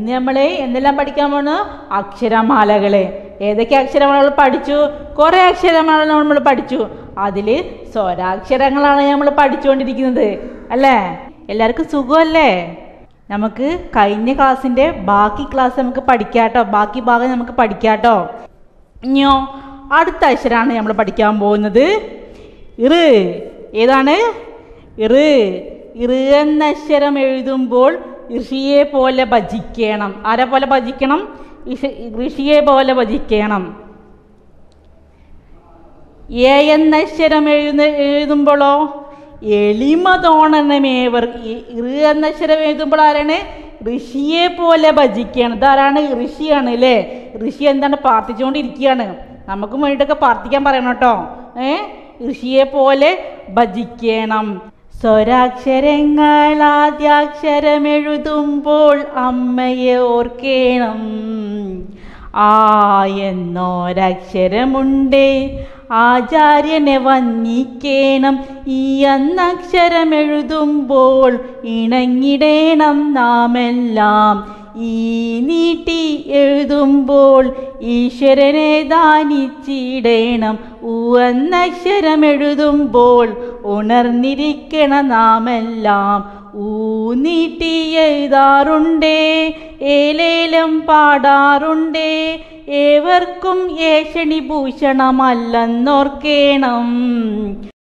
ഇന്ന് നമ്മൾ എന്തെല്ലാം പഠിക്കാൻ പോണു അക്ഷരമാലകളെ ഏതൊക്കെ അക്ഷരമാലകൾ പഠിച്ചു കുറേ അക്ഷരമാലകൾ നമ്മൾ പഠിച്ചു അതിൽ സ്വരാക്ഷരങ്ങളാണ് നമ്മൾ പഠിച്ചുകൊണ്ടിരിക്കുന്നത് അല്ലേ എല്ലാവർക്കും സുഖമല്ലേ നമുക്ക് കഴിഞ്ഞ ക്ലാസ്സിൻ്റെ ബാക്കി ക്ലാസ് നമുക്ക് പഠിക്കാട്ടോ ബാക്കി ഭാഗം നമുക്ക് പഠിക്കാട്ടോ ഇനിയോ അടുത്ത അക്ഷരമാണ് നമ്മൾ പഠിക്കാൻ പോകുന്നത് ഇറ് ഏതാണ് ഇറ് ഇറ് എന്ന അക്ഷരം എഴുതുമ്പോൾ ഋഷിയെ പോലെ ഭജിക്കണം ആരെ പോലെ ഭജിക്കണം ഇഷ- ഋഷിയെ പോലെ ഭജിക്കണം എ എന്ന അക്ഷരം എഴുതുന്ന എഴുതുമ്പോഴോ എളിമ തോന്നണമേവർ ഈ- ഇറ് എന്ന അക്ഷരം എഴുതുമ്പോൾ ആരാണ് ഋഷിയെ പോലെ ഭജിക്കുകയാണ് ഇതാരാണ് ഋഷിയാണ് അല്ലേ ഋഷി എന്താണ് പ്രാർത്ഥിച്ചുകൊണ്ടിരിക്കുകയാണ് നമുക്ക് വേണ്ടിയിട്ടൊക്കെ പ്രാർത്ഥിക്കാൻ പറയണം കേട്ടോ ഏ ഋഷിയെ പോലെ ഭജിക്കണം സ്വരാക്ഷരങ്ങൾ ആദ്യാക്ഷരമെഴുതുമ്പോൾ അമ്മയെ ഓർക്കേണം ആ എന്നൊരക്ഷരമുണ്ട് ആചാര്യനെ വന്നിക്കേണം ഈ അന്നക്ഷരമെഴുതുമ്പോൾ ഇണങ്ങിടേണം നാമെല്ലാം ഈ നീട്ടി എഴുതുമ്പോൾ ഈശ്വരനെ ദാനിച്ചിടേണം ഊ എന്നക്ഷരമെഴുതുമ്പോൾ ഉണർന്നിരിക്കണം നാമെല്ലാം ഊ നീട്ടി എഴുതാറുണ്ടേ ഏലേലം പാടാറുണ്ടേ ഏവർക്കും ഏഷണി ഭൂഷണമല്ലെന്നോർക്കേണം